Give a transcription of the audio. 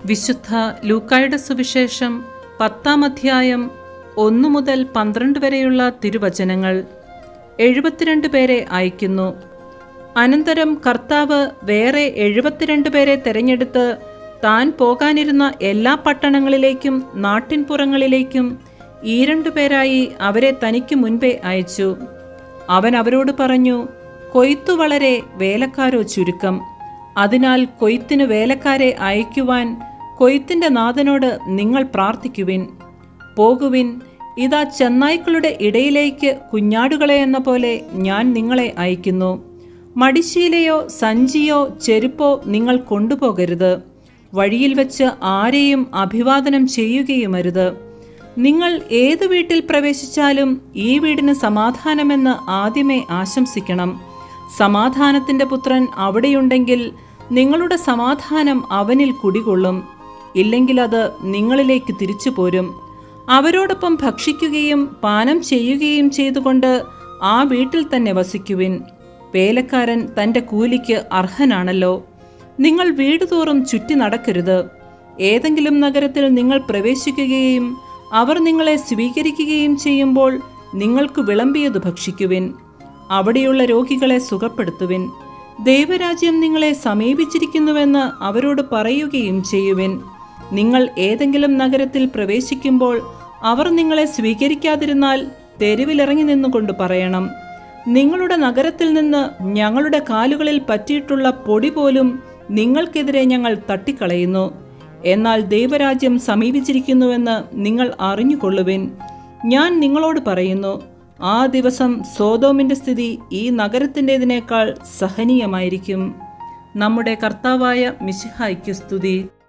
വിശുദ്ധ ലൂക്കായുടെ സുവിശേഷം പത്താം അധ്യായം ഒന്നു മുതൽ പന്ത്രണ്ട് വരെയുള്ള തിരുവചനങ്ങൾ എഴുപത്തിരണ്ട് പേരെ അയക്കുന്നു അനന്തരം കർത്താവ് വേറെ എഴുപത്തിരണ്ട് പേരെ തെരഞ്ഞെടുത്ത് താൻ പോകാനിരുന്ന എല്ലാ പട്ടണങ്ങളിലേക്കും നാട്ടിൻപുറങ്ങളിലേക്കും ഈ രണ്ടു പേരായി അവരെ തനിക്ക് മുൻപേ അയച്ചു അവൻ അവരോട് പറഞ്ഞു കൊയ്ത്തു വളരെ വേലക്കാരോ ചുരുക്കം അതിനാൽ കൊയ്ത്തിനു വേലക്കാരെ അയക്കുവാൻ കൊയ്ത്തിന്റെ നാഥനോട് നിങ്ങൾ പ്രാർത്ഥിക്കുവിൻ പോകുവിൻ ഇതാ ചെന്നായ്ക്കളുടെ ഇടയിലേക്ക് കുഞ്ഞാടുകളെ എന്ന പോലെ ഞാൻ നിങ്ങളെ അയക്കുന്നു മടിശീലയോ സഞ്ചിയോ ചെരുപ്പോ നിങ്ങൾ കൊണ്ടുപോകരുത് വഴിയിൽ വെച്ച് ആരെയും അഭിവാദനം ചെയ്യുകയുമരുത് നിങ്ങൾ ഏതു വീട്ടിൽ പ്രവേശിച്ചാലും ഈ വീടിന് സമാധാനമെന്ന് ആദ്യമേ ആശംസിക്കണം സമാധാനത്തിന്റെ പുത്രൻ അവിടെയുണ്ടെങ്കിൽ നിങ്ങളുടെ സമാധാനം അവനിൽ കുടികൊള്ളും ഇല്ലെങ്കിൽ അത് നിങ്ങളിലേക്ക് തിരിച്ചു പോരും അവരോടൊപ്പം ഭക്ഷിക്കുകയും പാനം ചെയ്യുകയും ചെയ്തുകൊണ്ട് ആ വീട്ടിൽ തന്നെ വസിക്കുവിൻ വേലക്കാരൻ തന്റെ കൂലിക്ക് അർഹനാണല്ലോ നിങ്ങൾ വീട് തോറും ചുറ്റി നടക്കരുത് ഏതെങ്കിലും നഗരത്തിൽ നിങ്ങൾ പ്രവേശിക്കുകയും അവർ നിങ്ങളെ സ്വീകരിക്കുകയും ചെയ്യുമ്പോൾ നിങ്ങൾക്ക് വിളമ്പിയത് ഭക്ഷിക്കുവിൻ അവിടെയുള്ള രോഗികളെ സുഖപ്പെടുത്തുവിൻ ദൈവരാജ്യം നിങ്ങളെ സമീപിച്ചിരിക്കുന്നുവെന്ന് അവരോട് പറയുകയും ചെയ്യുവിൻ നിങ്ങൾ ഏതെങ്കിലും നഗരത്തിൽ പ്രവേശിക്കുമ്പോൾ അവർ നിങ്ങളെ സ്വീകരിക്കാതിരുന്നാൽ തെരുവിലിറങ്ങി നിന്നുകൊണ്ട് പറയണം നിങ്ങളുടെ നഗരത്തിൽ നിന്ന് ഞങ്ങളുടെ കാലുകളിൽ പറ്റിയിട്ടുള്ള പൊടി പോലും നിങ്ങൾക്കെതിരെ ഞങ്ങൾ തട്ടിക്കളയുന്നു എന്നാൽ ദൈവരാജ്യം സമീപിച്ചിരിക്കുന്നുവെന്ന് നിങ്ങൾ അറിഞ്ഞുകൊള്ളുവിൻ ഞാൻ നിങ്ങളോട് പറയുന്നു ആ ദിവസം സോതോമിന്റെ സ്ഥിതി ഈ നഗരത്തിൻ്റെതിനേക്കാൾ സഹനീയമായിരിക്കും നമ്മുടെ കർത്താവായ മിശിഹായ്ക്ക് സ്തുതി